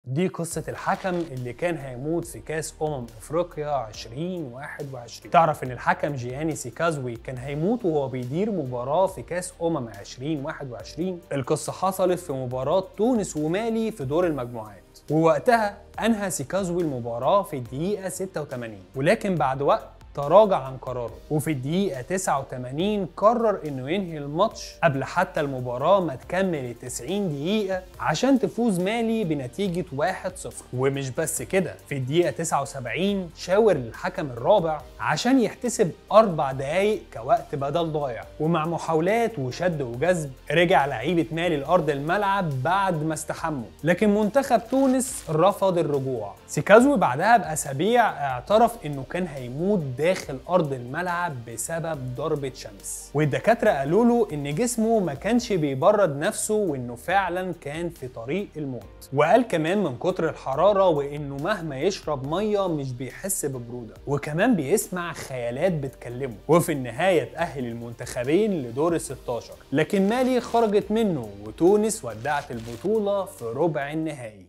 دي قصة الحكم اللي كان هيموت في كاس أمم أفريقيا 2021 تعرف إن الحكم جياني سيكازوي كان هيموت وهو بيدير مباراة في كاس أمم 2021 القصة حصلت في مباراة تونس ومالي في دور المجموعات ووقتها أنهى سيكازوي المباراة في الدقيقة 86 ولكن بعد وقت تراجع عن قراره وفي الدقيقة 89 قرر انه ينهي الماتش قبل حتى المباراة ما تكمل 90 دقيقة عشان تفوز مالي بنتيجة 1-0 ومش بس كده في الدقيقة 79 شاور للحكم الرابع عشان يحتسب أربع دقايق كوقت بدل ضايع ومع محاولات وشد وجذب رجع لعيبة مالي لأرض الملعب بعد ما استحموا لكن منتخب تونس رفض الرجوع سيكازوي بعدها بأسابيع اعترف انه كان هيموت داخل ارض الملعب بسبب ضربه شمس والدكاتره قالوا له ان جسمه ما كانش بيبرد نفسه وانه فعلا كان في طريق الموت وقال كمان من كتر الحراره وانه مهما يشرب ميه مش بيحس ببروده وكمان بيسمع خيالات بتكلمه وفي النهايه تاهل المنتخبين لدور ال 16 لكن مالي خرجت منه وتونس ودعت البطوله في ربع النهائي